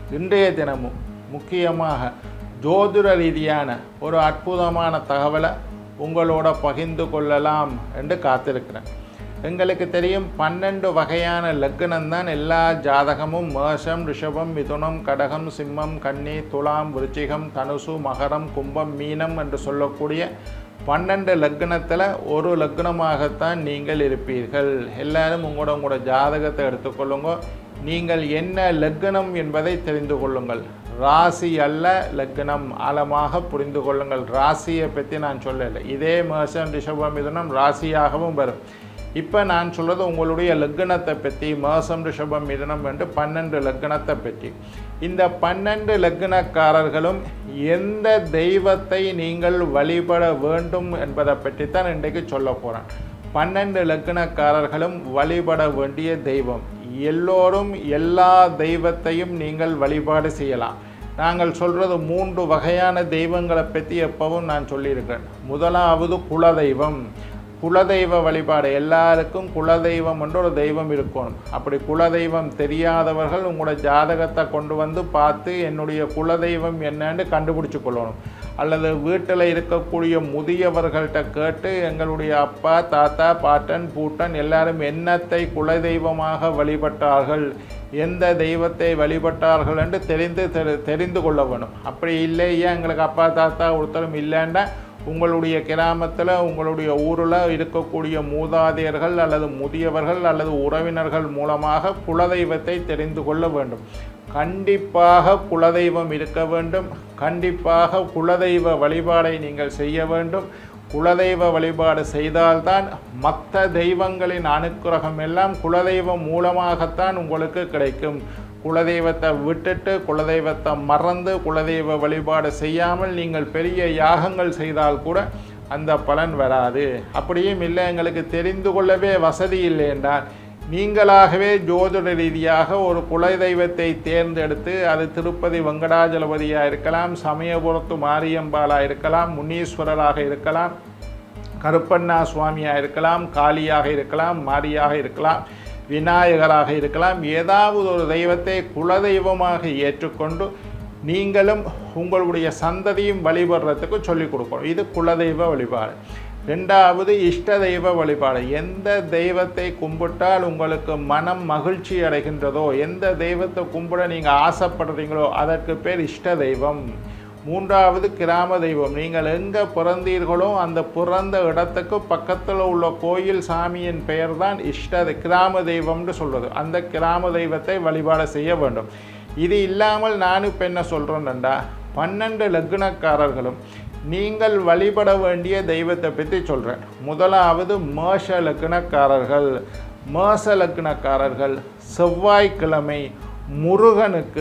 இன்றைய தினமும் முக்கியமாக ஜோதிட ரீதியான ஒரு அற்புதமான தகவலை உங்களோட பகிர்ந்து கொள்ளலாம் என்று காத்திருக்கிறேன் எங்களுக்கு தெரியும் பன்னெண்டு வகையான லக்னம் தான் எல்லா ஜாதகமும் மேஷம் ரிஷபம் மிதுனம் கடகம் சிம்மம் கன்னி துலாம் விருச்சிகம் தனுசு மகரம் கும்பம் மீனம் என்று சொல்லக்கூடிய பன்னெண்டு லக்னத்தில் ஒரு லக்னமாகத்தான் நீங்கள் இருப்பீர்கள் எல்லாரும் உங்களோட உங்களோட ஜாதகத்தை எடுத்துக்கொள்ளுங்க நீங்கள் என்ன லக்னம் என்பதை தெரிந்து கொள்ளுங்கள் ராசி அல்ல லக்னம் ஆழமாக புரிந்து கொள்ளுங்கள் ராசியை பற்றி நான் சொல்லலை இதே மேஷம் ரிஷபம் மிதுனம் ராசியாகவும் வரும் இப்போ நான் சொல்கிறது உங்களுடைய லக்னத்தை பற்றி மேசம் ரிஷபம் மிதுனம் என்று பன்னெண்டு லக்னத்தை பற்றி இந்த பன்னெண்டு லக்னக்காரர்களும் எந்த தெய்வத்தை நீங்கள் வழிபட வேண்டும் என்பதை பற்றி தான் இன்றைக்கு சொல்ல போகிறேன் பன்னெண்டு லக்னக்காரர்களும் வழிபட வேண்டிய தெய்வம் எல்லோரும் எல்லா தெய்வத்தையும் நீங்கள் வழிபாடு செய்யலாம் நாங்கள் சொல்கிறது மூன்று வகையான தெய்வங்களை பற்றி எப்பவும் நான் சொல்லியிருக்கிறேன் முதலாவது குலதெய்வம் குலதெய்வ வழிபாடு எல்லாருக்கும் குலதெய்வம் என்று ஒரு தெய்வம் இருக்கணும் அப்படி குலதெய்வம் தெரியாதவர்கள் உங்களோட ஜாதகத்தை கொண்டு வந்து பார்த்து என்னுடைய குலதெய்வம் என்னன்னு கண்டுபிடிச்சு கொள்ளணும் அல்லது வீட்டில் இருக்கக்கூடிய முதியவர்கள்ட்ட கேட்டு எங்களுடைய அப்பா தாத்தா பாட்டன் பூட்டன் எல்லாரும் என்னத்தை குலதெய்வமாக வழிபட்டார்கள் எந்த தெய்வத்தை வழிபட்டார்கள் என்று தெரிந்து தெரி- தெரிந்து கொள்ள வேணும் அப்படி இல்லையா எங்களுக்கு அப்பா தாத்தா ஒருத்தரும் இல்லைன்னா உங்களுடைய கிராமத்தில் உங்களுடைய ஊரில் இருக்கக்கூடிய மூதாதையர்கள் அல்லது முதியவர்கள் அல்லது உறவினர்கள் மூலமாக குலதெய்வத்தை தெரிந்து கொள்ள வேண்டும் கண்டிப்பாக குலதெய்வம் இருக்க வேண்டும் கண்டிப்பாக குலதெய்வ வழிபாடை நீங்கள் செய்ய வேண்டும் குலதெய்வ வழிபாடு செய்தால்தான் மற்ற தெய்வங்களின் அனுக்கிரகம் எல்லாம் குலதெய்வம் மூலமாகத்தான் உங்களுக்கு கிடைக்கும் குலதெய்வத்தை விட்டுட்டு குலதெய்வத்தை மறந்து குலதெய்வ வழிபாடு செய்யாமல் நீங்கள் பெரிய யாகங்கள் செய்தால் கூட அந்த பலன் வராது அப்படியும் இல்லை எங்களுக்கு தெரிந்து கொள்ளவே வசதி இல்லை என்றால் நீங்களாகவே ஜோதிட ரீதியாக ஒரு குலதெய்வத்தை தேர்ந்தெடுத்து அது திருப்பதி வெங்கடாஜலபதியாக இருக்கலாம் சமயபுரத்து மாரியம்பாலாக இருக்கலாம் முனீஸ்வரராக இருக்கலாம் கருப்பண்ணா சுவாமியாக இருக்கலாம் காளியாக இருக்கலாம் மாரியாக இருக்கலாம் விநாயகராக இருக்கலாம் ஏதாவது ஒரு தெய்வத்தை குலதெய்வமாக ஏற்றுக்கொண்டு நீங்களும் உங்களுடைய சந்ததியும் வழிபடுறதுக்கு சொல்லிக் கொடுக்கணும் இது குலதெய்வ வழிபாடு ரெண்டாவது இஷ்ட தெய்வ வழிபாடு எந்த தெய்வத்தை கும்பிட்டால் உங்களுக்கு மனம் மகிழ்ச்சி அடைகின்றதோ எந்த தெய்வத்தை கும்பிட நீங்கள் ஆசைப்படுறீங்களோ அதற்கு பேர் இஷ்ட தெய்வம் மூன்றாவது கிராம தெய்வம் நீங்கள் எங்கே பிறந்தீர்களோ அந்த பிறந்த இடத்துக்கு பக்கத்தில் உள்ள கோயில் சாமியின் பெயர் தான் இஷ்ட தெ- கிராம தெய்வம்னு சொல்கிறது அந்த கிராம தெய்வத்தை வழிபாடு செய்ய வேண்டும் இது இல்லாமல் நான் இப்போ என்ன சொல்கிறேன்டா பன்னெண்டு லக்னக்காரர்களும் நீங்கள் வழிபட வேண்டிய தெய்வத்தை பற்றி சொல்கிறேன் முதலாவது மேஷ லக்னக்காரர்கள் மேஷ லக்னக்காரர்கள் செவ்வாய்க்கிழமை முருகனுக்கு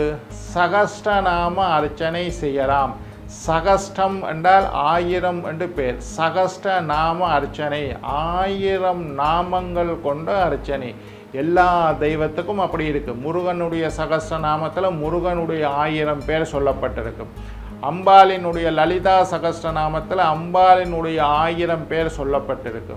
சகஸ்டநாம அர்ச்சனை செய்யலாம் சகஸ்டம் என்றால் ஆயிரம் என்று பேர் சகஸ்ட நாம அர்ச்சனை ஆயிரம் நாமங்கள் கொண்ட அர்ச்சனை எல்லா தெய்வத்துக்கும் அப்படி இருக்கு முருகனுடைய சகஸ்ட நாமத்தில் முருகனுடைய ஆயிரம் பேர் சொல்லப்பட்டிருக்கு அம்பாளினுடைய லலிதா சகஸ்ட நாமத்தில் அம்பாளினுடைய ஆயிரம் பேர் சொல்லப்பட்டிருக்கு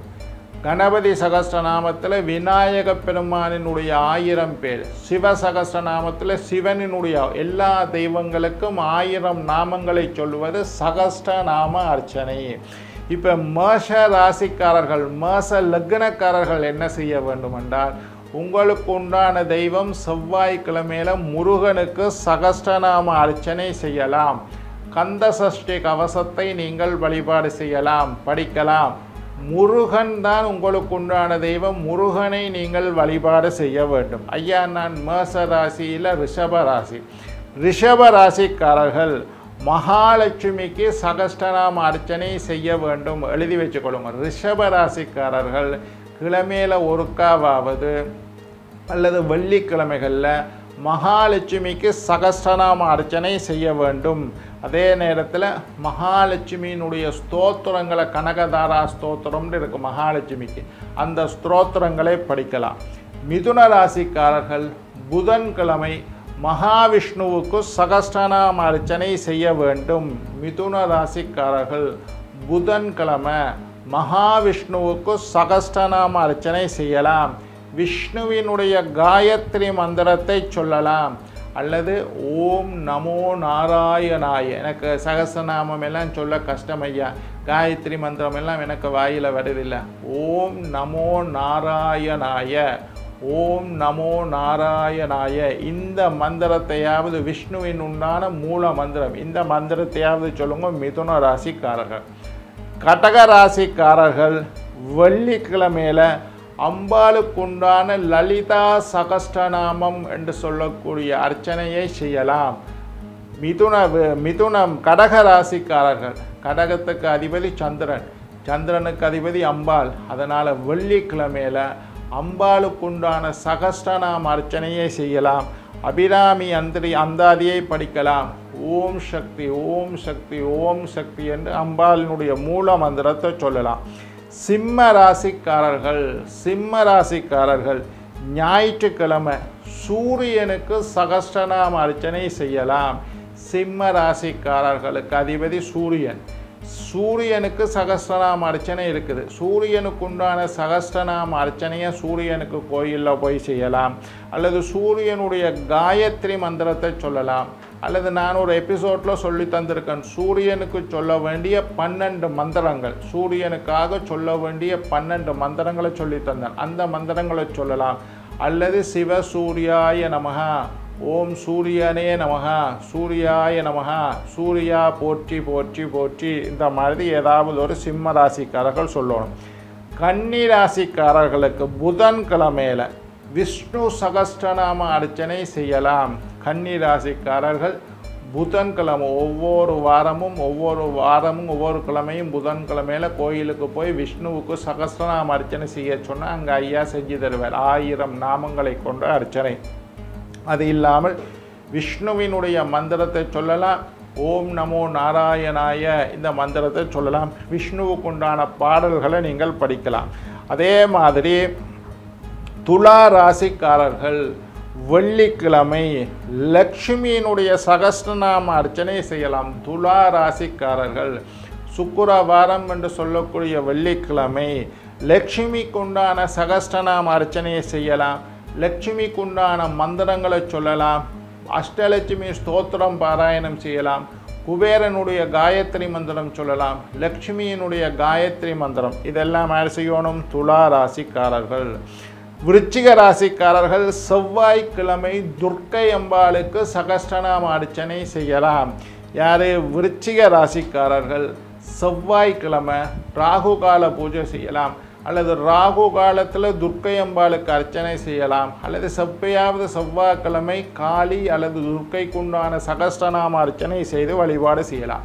கணபதி சகஸ்ரநாமத்தில் விநாயக பெருமானினுடைய ஆயிரம் பேர் சிவ சகஸ்ரநாமத்தில் சிவனினுடைய எல்லா தெய்வங்களுக்கும் ஆயிரம் நாமங்களை சொல்லுவது சகஸ்ரநாம அர்ச்சனை இப்போ மேஷ ராசிக்காரர்கள் மேஷ லக்னக்காரர்கள் என்ன செய்ய வேண்டும் என்றால் உங்களுக்கு உண்டான தெய்வம் செவ்வாய்க்கிழமையில முருகனுக்கு சகஸ்ரநாம அர்ச்சனை செய்யலாம் கந்த சஷ்டி கவசத்தை நீங்கள் வழிபாடு செய்யலாம் படிக்கலாம் முருகன் தான் உங்களுக்கு உண்டான தெய்வம் முருகனை நீங்கள் வழிபாடு செய்ய வேண்டும் ஐயா நான் மேச ராசியில் ரிஷப ராசி ரிஷப ராசிக்காரர்கள் மகாலட்சுமிக்கு சகஸ்டநாம அர்ச்சனை செய்ய வேண்டும் எழுதி வச்சுக்கொள்ளுங்க ரிஷப ராசிக்காரர்கள் கிழமையில ஒருக்காவாவது அல்லது வெள்ளிக்கிழமைகளில் மகாலட்சுமிக்கு சகஸ்ரநாம அர்ச்சனை செய்ய வேண்டும் அதே நேரத்தில் மகாலட்சுமியினுடைய ஸ்தோத்திரங்களை கனகதாரா ஸ்தோத்திரம்னு இருக்கு மகாலட்சுமிக்கு அந்த ஸ்தோத்திரங்களை படிக்கலாம் மிதுன ராசிக்காரர்கள் புதன்கிழமை மகாவிஷ்ணுவுக்கு சகஸ்ரநாம அர்ச்சனை செய்ய வேண்டும் மிதுன ராசிக்காரர்கள் புதன்கிழமை மகாவிஷ்ணுவுக்கு சகஸ்ரநாம அர்ச்சனை செய்யலாம் விஷ்ணுவினுடைய காயத்ரி மந்திரத்தை சொல்லலாம் அல்லது ஓம் நமோ நாராயணாய எனக்கு சகசநாமம் எல்லாம் சொல்ல கஷ்டம் ஐயா காயத்ரி மந்திரம் எல்லாம் எனக்கு வாயில் வருதில்லை ஓம் நமோ நாராயணாய ஓம் நமோ நாராயணாய இந்த மந்திரத்தையாவது விஷ்ணுவின் உண்டான மூல மந்திரம் இந்த மந்திரத்தையாவது சொல்லுங்க மிதுன ராசிக்காரர்கள் கடக ராசிக்காரர்கள் வெள்ளிக்கிழமையில அம்பாளுக்குண்டான லலிதா சகஸ்டநாமம் என்று சொல்லக்கூடிய அர்ச்சனையை செய்யலாம் மிதுன மிதுனம் கடக ராசிக்காரர்கள் கடகத்துக்கு அதிபதி சந்திரன் சந்திரனுக்கு அதிபதி அம்பாள் அதனால் வெள்ளிக்கிழமையில அம்பாளுக்குண்டான சகஸ்டநாம அர்ச்சனையை செய்யலாம் அபிராமி அந்திரி அந்தாதியை படிக்கலாம் ஓம் சக்தி ஓம் சக்தி ஓம் சக்தி என்று அம்பாளினுடைய மூல மந்திரத்தை சொல்லலாம் சிம்ம ராசிக்காரர்கள் சிம்ம ராசிக்காரர்கள் ஞாயிற்றுக்கிழமை சூரியனுக்கு சகஸ்டநாம அர்ச்சனை செய்யலாம் சிம்ம ராசிக்காரர்களுக்கு அதிபதி சூரியன் சூரியனுக்கு சகஸ்டநாம அர்ச்சனை இருக்குது சூரியனுக்கு உண்டான சகஸ்டநாம அர்ச்சனையை சூரியனுக்கு கோயிலில் போய் செய்யலாம் அல்லது சூரியனுடைய காயத்ரி மந்திரத்தை சொல்லலாம் அல்லது நான் ஒரு எபிசோடில் சொல்லி தந்திருக்கேன் சூரியனுக்கு சொல்ல வேண்டிய பன்னெண்டு மந்திரங்கள் சூரியனுக்காக சொல்ல வேண்டிய பன்னெண்டு மந்திரங்களை சொல்லி தந்தேன் அந்த மந்திரங்களை சொல்லலாம் அல்லது சிவ சூர்யாய நமகா ஓம் சூரியனே நமகா சூர்யாய நமகா சூர்யா போற்றி போற்றி போற்றி இந்த மாதிரி ஏதாவது ஒரு சிம்ம ராசிக்காரர்கள் சொல்லணும் கன்னி ராசிக்காரர்களுக்கு புதன்கிழமையில விஷ்ணு சகஸ்டநாம அர்ச்சனை செய்யலாம் கன்னி ராசிக்காரர்கள் புதன்கிழமை ஒவ்வொரு வாரமும் ஒவ்வொரு வாரமும் ஒவ்வொரு கிழமையும் புதன்கிழமையில கோயிலுக்கு போய் விஷ்ணுவுக்கு சகஸ்டநாம அர்ச்சனை செய்ய சொன்னால் அங்கே ஐயா செஞ்சு தருவார் ஆயிரம் நாமங்களை கொண்ட அர்ச்சனை அது இல்லாமல் விஷ்ணுவினுடைய மந்திரத்தை சொல்லலாம் ஓம் நமோ நாராயணாய இந்த மந்திரத்தை சொல்லலாம் விஷ்ணுவுக்கு உண்டான பாடல்களை நீங்கள் படிக்கலாம் அதே மாதிரி துலா ராசிக்காரர்கள் வெள்ளிக்கிழமை லக்ஷ்மியினுடைய சகஸ்டநாம அர்ச்சனை செய்யலாம் துலா ராசிக்காரர்கள் சுக்குரவாரம் என்று சொல்லக்கூடிய வெள்ளிக்கிழமை லக்ஷ்மிக்குண்டான சகஸ்டநாம அர்ச்சனையை செய்யலாம் லக்ஷ்மிக்குண்டான மந்திரங்களை சொல்லலாம் அஷ்டலட்சுமி ஸ்தோத்திரம் பாராயணம் செய்யலாம் குபேரனுடைய காயத்ரி மந்திரம் சொல்லலாம் லக்ஷ்மியினுடைய காயத்ரி மந்திரம் இதெல்லாம் யார் செய்யணும் துலா ராசிக்காரர்கள் விருச்சிக ராசிக்காரர்கள் செவ்வாய்க்கிழமை துர்க்கை அம்பாளுக்கு சகஸ்டநாம அர்ச்சனை செய்யலாம் யார் விருச்சிக ராசிக்காரர்கள் செவ்வாய்க்கிழமை ராகு கால பூஜை செய்யலாம் அல்லது ராகு காலத்தில் துர்க்கை அம்பாளுக்கு அர்ச்சனை செய்யலாம் அல்லது செவ்வையாவது செவ்வாய்க்கிழமை காளி அல்லது துர்க்கைக்குண்டான சகஸ்டநாம அர்ச்சனை செய்து வழிபாடு செய்யலாம்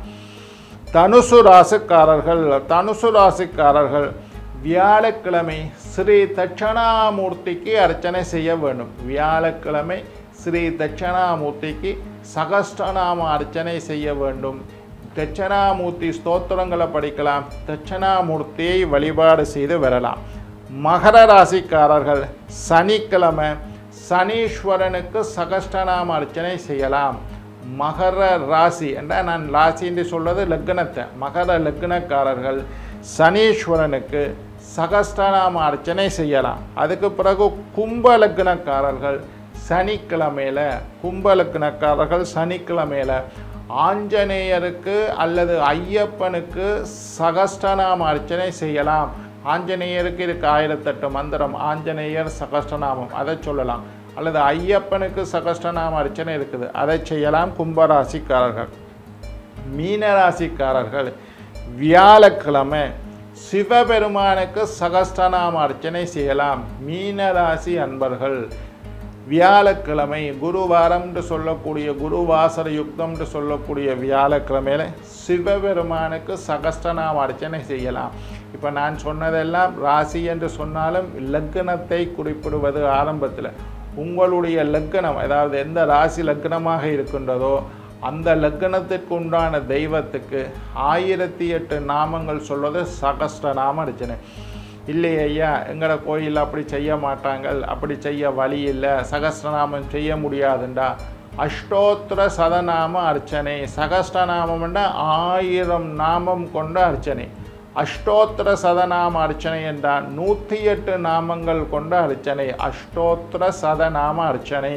தனுசு ராசிக்காரர்கள் தனுசு ராசிக்காரர்கள் வியாழக்கிழமை ஸ்ரீ தட்சணாமூர்த்திக்கு அர்ச்சனை செய்ய வேண்டும் வியாழக்கிழமை ஸ்ரீ தட்சணாமூர்த்திக்கு சகஸ்டநாம அர்ச்சனை செய்ய வேண்டும் தட்சணாமூர்த்தி ஸ்தோத்திரங்களை படிக்கலாம் தட்சணாமூர்த்தியை வழிபாடு செய்து வரலாம் மகர ராசிக்காரர்கள் சனிக்கிழமை சனீஸ்வரனுக்கு சகஸ்டநாம அர்ச்சனை செய்யலாம் மகர ராசி என்றால் நான் ராசி என்று சொல்வது லக்னத்தை மகர லக்னக்காரர்கள் சனீஸ்வரனுக்கு சகஸ்டநாம அர்ச்சனை செய்யலாம் அதுக்கு பிறகு கும்ப லக்னக்காரர்கள் சனிக்கிழமையில கும்ப லக்னக்காரர்கள் சனிக்கிழமையில ஆஞ்சநேயருக்கு அல்லது ஐயப்பனுக்கு சகஸ்டநாம அர்ச்சனை செய்யலாம் ஆஞ்சநேயருக்கு இருக்கு ஆயிரத்தெட்டு மந்திரம் ஆஞ்சநேயர் சகஸ்டநாமம் அதை சொல்லலாம் அல்லது ஐயப்பனுக்கு சகஸ்டநாம அர்ச்சனை இருக்குது அதை செய்யலாம் கும்பராசிக்காரர்கள் மீனராசிக்காரர்கள் வியாழக்கிழமை சிவபெருமானுக்கு சகஸ்டநாம அர்ச்சனை செய்யலாம் மீனராசி அன்பர்கள் வியாழக்கிழமை குருவாரம் என்று சொல்லக்கூடிய குருவாசர யுக்தம் என்று சொல்லக்கூடிய வியாழக்கிழமையில சிவபெருமானுக்கு சகஸ்டநாம அர்ச்சனை செய்யலாம் இப்போ நான் சொன்னதெல்லாம் ராசி என்று சொன்னாலும் லக்னத்தை குறிப்பிடுவது ஆரம்பத்தில் உங்களுடைய லக்னம் அதாவது எந்த ராசி லக்னமாக இருக்கின்றதோ அந்த லக்னத்திற்கு உண்டான தெய்வத்துக்கு ஆயிரத்தி எட்டு நாமங்கள் சொல்வது சகஸ்டநாம அர்ச்சனை இல்லை ஐயா எங்களோட கோயில் அப்படி செய்ய மாட்டாங்க அப்படி செய்ய வழி இல்லை சகஸ்ரநாமம் செய்ய முடியாதுண்டா அஷ்டோத்திர சதநாம அர்ச்சனை சகஸ்டநாமம்னா ஆயிரம் நாமம் கொண்ட அர்ச்சனை அஷ்டோத்திர சதநாம அர்ச்சனை என்றால் நூற்றி எட்டு நாமங்கள் கொண்ட அர்ச்சனை அஷ்டோத்திர சதநாம அர்ச்சனை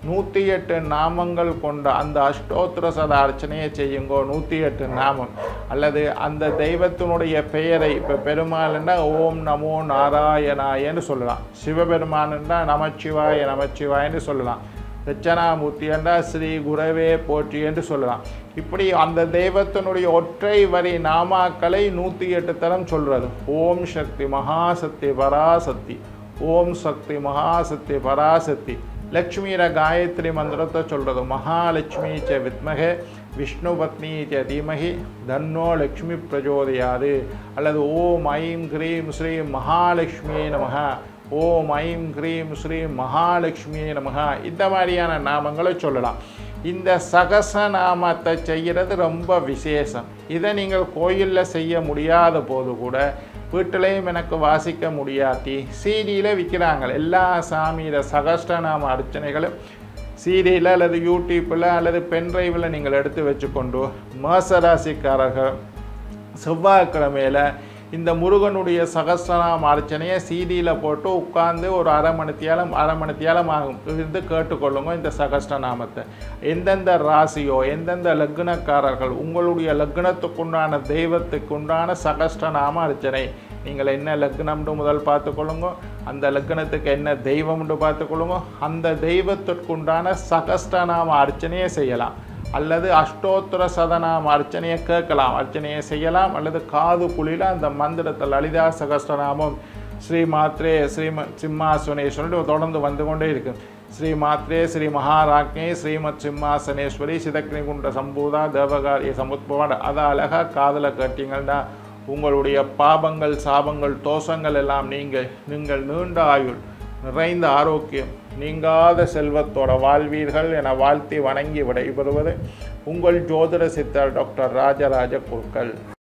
நூற்றி எட்டு நாமங்கள் கொண்ட அந்த அஷ்டோத்திர சத அர்ச்சனையை செய்யுங்கோ நூற்றி எட்டு நாமம் அல்லது அந்த தெய்வத்தினுடைய பெயரை இப்போ பெருமாள்னா ஓம் நமோ நாராயணாயன்னு சொல்லலாம் சிவபெருமானுன்னா நமச்சிவாய நமச்சிவாயன்னு சொல்லலாம் தட்சணாமூர்த்தி என்றால் ஸ்ரீ குரவே போற்றி என்று சொல்லலாம் இப்படி அந்த தெய்வத்தினுடைய ஒற்றை வரி நாமாக்களை நூற்றி எட்டு தரம் சொல்கிறது ஓம் சக்தி மகாசக்தி பராசக்தி ஓம் சக்தி மகாசக்தி பராசக்தி லக்ஷ்மியிர காயத்ரி மந்திரத்தை சொல்கிறது மகாலட்சுமி ச வித்மகே விஷ்ணு பத்னி ச தீமகி தன்னோ லக்ஷ்மி பிரஜோதயாது அல்லது ஓம் ஐம் கிரீம் ஸ்ரீ மகாலட்சுமி நமக ஓம் ஐம் கிரீம் ஸ்ரீ மகாலட்சுமி நமக இந்த மாதிரியான நாமங்களை சொல்லலாம் இந்த சகசநாமத்தை செய்கிறது ரொம்ப விசேஷம் இதை நீங்கள் கோயிலில் செய்ய முடியாத போது கூட வீட்டிலையும் எனக்கு வாசிக்க முடியாட்டி சீடியில் விற்கிறாங்க எல்லா சாமியில சகஸ்டநாம அர்ச்சனைகளும் சீடியில் அல்லது யூடியூப்பில் அல்லது பென்ட்ரைவில் நீங்கள் எடுத்து வச்சுக்கொண்டு மாசராசிக்காரர்கள் செவ்வாய்க்கிழமையில் இந்த முருகனுடைய சகஸ்ரநாம அர்ச்சனையை சீடியில் போட்டு உட்கார்ந்து ஒரு அரை மணித்தியாலம் அரை மணித்தியாலம் ஆகும் இருந்து கேட்டுக்கொள்ளுங்க இந்த சகஸ்ரநாமத்தை எந்தெந்த ராசியோ எந்தெந்த லக்னக்காரர்கள் உங்களுடைய லக்னத்துக்குண்டான தெய்வத்துக்குண்டான சகஸ்ரநாம அர்ச்சனை நீங்கள் என்ன லக்னம்னு முதல் பார்த்துக்கொள்ளுங்க அந்த லக்னத்துக்கு என்ன தெய்வம்னு பார்த்துக்கொள்ளுங்க அந்த தெய்வத்திற்குண்டான சகஸ்ரநாம அர்ச்சனையை செய்யலாம் அல்லது அஷ்டோத்திர சதநாம அர்ச்சனையை கேட்கலாம் அர்ச்சனையை செய்யலாம் அல்லது காது குழியில் அந்த மந்திரத்தை லலிதா சகஸ்ரநாமம் ஸ்ரீ மாத்ரே ஸ்ரீம சிம்மாசனேஸ்வரன் தொடர்ந்து வந்து கொண்டே இருக்கு ஸ்ரீ மாத்ரே ஸ்ரீ மகாராஜ்ஞே ஸ்ரீமத் சிம்மாசனேஸ்வரி சிதக்னிகுண்ட சம்பூதா தேவகாரிய சமுத்பவன் அதை அழகாக காதில் கேட்டீங்கன்னா உங்களுடைய பாபங்கள் சாபங்கள் தோஷங்கள் எல்லாம் நீங்கள் நீங்கள் நீண்ட ஆயுள் நிறைந்த ஆரோக்கியம் நீங்காத செல்வத்தோட வாழ்வீர்கள் என வாழ்த்தி வணங்கி விடைபெறுவது உங்கள் ஜோதிட சித்தர் டாக்டர் ராஜராஜ குருக்கள்